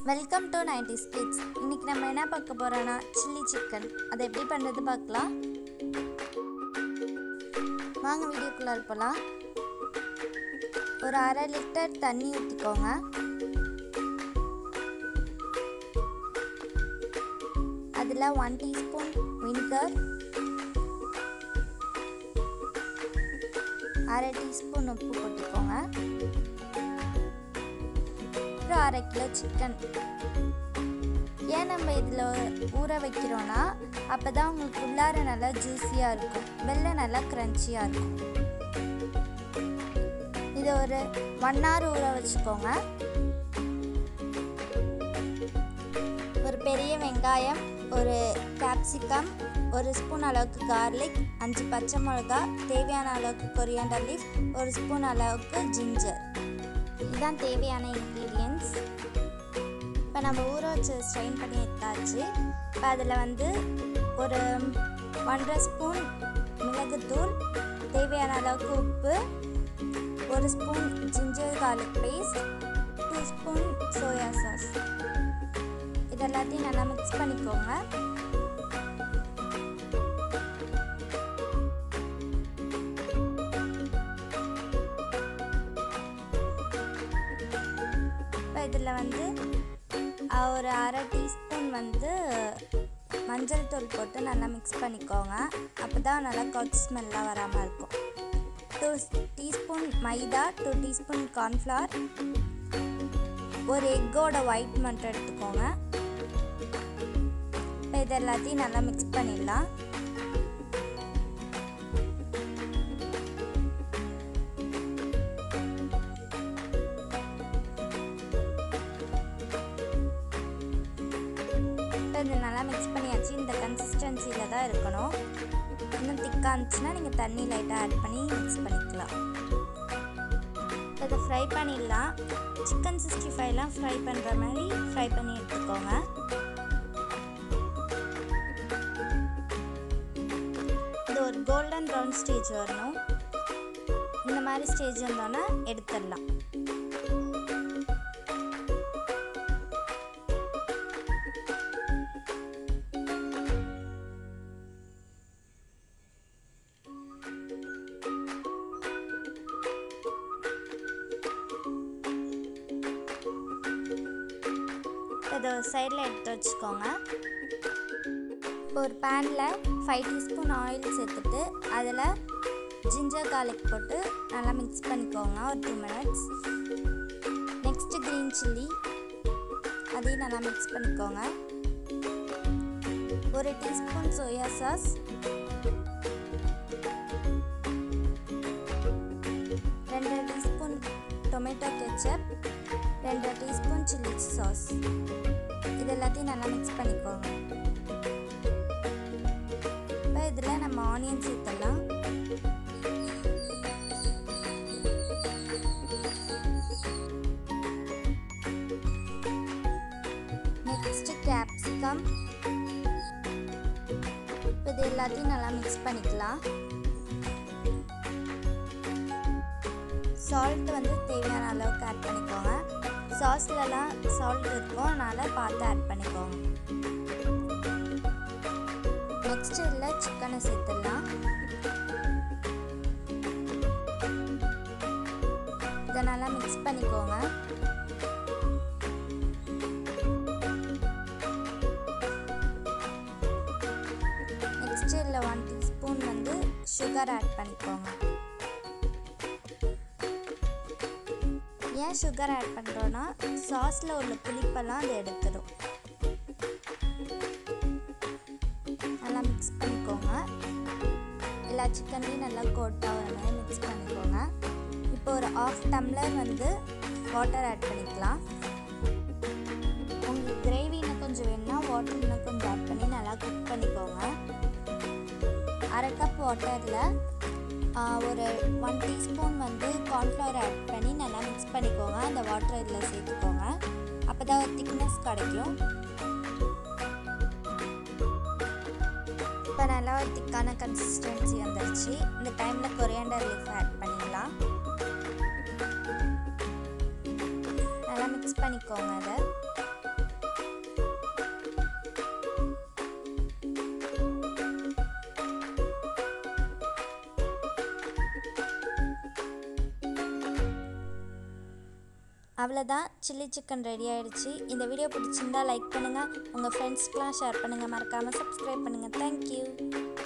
welcome to ninety kids இன்னைக்கு நம்ம என்ன பார்க்க போறோம்னா சில்லி சிக்கன் அதை எப்படி பண்ணுறது பார்க்கலாம் வாங்க வீடியோக்குள்ள போகலாம் ஒரு அரை லிட்டர் தண்ணி ஊற்றிக்கோங்க அதில் ஒன் டீஸ்பூன் வினிகர் அரை டீஸ்பூன் உப்பு போட்டுக்கோங்க அப்புறம் அரை கிலோ சிக்கன் ஏன் நம்ம இதில் ஊற வைக்கிறோன்னா அப்போ தான் உங்களுக்கு உள்ளார நல்லா ஜூஸியாக இருக்கும் வெளில நல்லா க்ரன்ச்சியாக இருக்கும் இதை ஒரு ஒன் ஹவர் ஊற வச்சுக்கோங்க ஒரு பெரிய வெங்காயம் ஒரு கேப்சிகம் ஒரு ஸ்பூன் அளவுக்கு கார்லிக் அஞ்சு பச்சை மிளகா தேவையான அளவுக்கு கொரியாண்டர் லீஃப் ஒரு ஸ்பூன் அளவுக்கு ஜிஞ்சர் இதுதான் தேவையான இன்க்ரீடியன்ஸ் இப்போ நம்ம ஊற வச்சு ஸ்ட்ரெயின் பண்ணி எடுத்தாச்சு இப்போ அதில் வந்து ஒரு ஒன்றரை ஸ்பூன் மிளகுத்தூள் தேவையான அளவுக்கு உப்பு ஒரு spoon ginger garlic paste two spoon soya sauce இது எல்லாத்தையும் நல்லா மிக்ஸ் பண்ணிக்கோங்க இப்போ இதில் வந்து அஹ், ஒரு அரை டீஸ்பூன் வந்து மஞ்சள் தூள் போட்டு நல்லா மிக்ஸ் பண்ணிக்கோங்க அப்போ தான் நல்லா கொத்து ஸ்மெல்லாம் வராமல் இருக்கும் டூ டீஸ்பூன் மைதா டூ டீஸ்பூன் கார்ன்ஃப்ளவர் ஒரு எக்கோட ஒயிட் மட்டும் எடுத்துக்கோங்க இப்போ இது எல்லாத்தையும் நல்லா மிக்ஸ் பண்ணிடலாம் இப்போ இது நல்லா மிக்ஸ் பண்ணியாச்சு இந்த கன்சிஸ்டன்சியில் தான் இருக்கணும் இன்னும் திக்காக இருந்துச்சுன்னா நீங்கள் தண்ணி லைட்டாக ஆட் பண்ணி மிக்ஸ் பண்ணிக்கலாம் இப்போ இதை ஃப்ரை பண்ணிடலாம் சிக்கன் சிக்ஸ்டி ஃபைவ்லாம் ஃப்ரை பண்ணுற மாதிரி ஃப்ரை பண்ணி எடுத்துக்கோங்க இது ஒரு கோல்டன் ப்ரௌன் ஸ்டேஜ் வரணும் இந்த மாதிரி ஸ்டேஜ் வந்தோன்னே எடுத்துடலாம் இதை ஒரு சைடில் எடுத்து வச்சுக்கோங்க இப்போ ஒரு பேனில் ஃபைவ் டீஸ்பூன் ஆயில் சேர்த்துட்டு அதில் ஜிஞ்சர் கார்லிக் போட்டு நல்லா மிக்ஸ் பண்ணிக்கோங்க ஒரு two minutes next green chilli அதையும் நல்லா மிக்ஸ் பண்ணிக்கோங்க ஒரு டீஸ்பூன் சோயா சாஸ் ரெண்டு டீஸ்பூன் டொமேட்டோ கெச்சப் ரெண்டு டீஸ்பூன் சில்லி சாஸ் இது எல்லாத்தையும் நல்லா மிக்ஸ் பண்ணிக்கோங்க இப்போ இதில் நம்ம ஆனியன் சேர்த்துடலாம் நெக்ஸ்ட் கேப்சிகம் இது எல்லாத்தையும் நல்லா மிக்ஸ் பண்ணிக்கலாம் சால்ட் வந்து தேவையான அளவுக்கு ஆட் பண்ணிக்கோங்க சாஸ்லலாம் சால்ட் இருக்கும் அதனால் பார்த்து ஆட் பண்ணிக்கோங்க நெக்ஸ்ட் இதில் சிக்கனை சேர்த்துடலாம் இதை நல்லா மிக்ஸ் பண்ணிக்கோங்க நெக்ஸ்ட் இதில் ஒன் டீஸ்பூன் வந்து சுகர் ஆட் பண்ணிக்கோங்க ஏன் சுகர் ஆட் பண்ணுறோன்னா சாஸில் உள்ள புளிப்பெல்லாம் அதை எடுத்துடும் நல்லா மிக்ஸ் பண்ணிக்கோங்க எல்லா சிக்கன்லேயும் நல்லா கோட் ஆகிற மாதிரி மிக்ஸ் பண்ணிக்கோங்க இப்போ ஒரு ஆஃப் டம்ளர் வந்து வாட்டர் ஆட் பண்ணிக்கலாம் உங்களுக்கு கிரேவி இன்னும் கொஞ்சம் வேணும்னா வாட்டர் இன்னும் கொஞ்சம் ஆட் பண்ணி நல்லா குக் பண்ணிக்கோங்க அரை கப் வாட்டரில் ஒரு ஒன் டீஸ்பூன் வந்து கார்ன்ஃப்ளவர் ஆட் பண்ணி நல்லா மிக்ஸ் பண்ணிக்கோங்க அந்த வாட்டர் இதில் சேர்த்துக்கோங்க அப்போ தான் ஒரு திக்னஸ் கிடைக்கும் இப்போ நல்லா ஒரு திக்கான கன்சிஸ்டன்சி வந்துருச்சு இந்த டைமில் கொரியாண்டர் லீஃப் ஆட் பண்ணிடலாம் நல்லா மிக்ஸ் பண்ணிக்கோங்க அதை அவ்வளோதான் சில்லி சிக்கன் ரெடி ஆயிடுச்சு இந்த வீடியோ பிடிச்சிருந்தா லைக் பண்ணுங்கள் உங்கள் ஃப்ரெண்ட்ஸ்க்கெலாம் ஷேர் பண்ணுங்கள் மறக்காமல் சப்ஸ்கிரைப் பண்ணுங்கள் தேங்க்யூ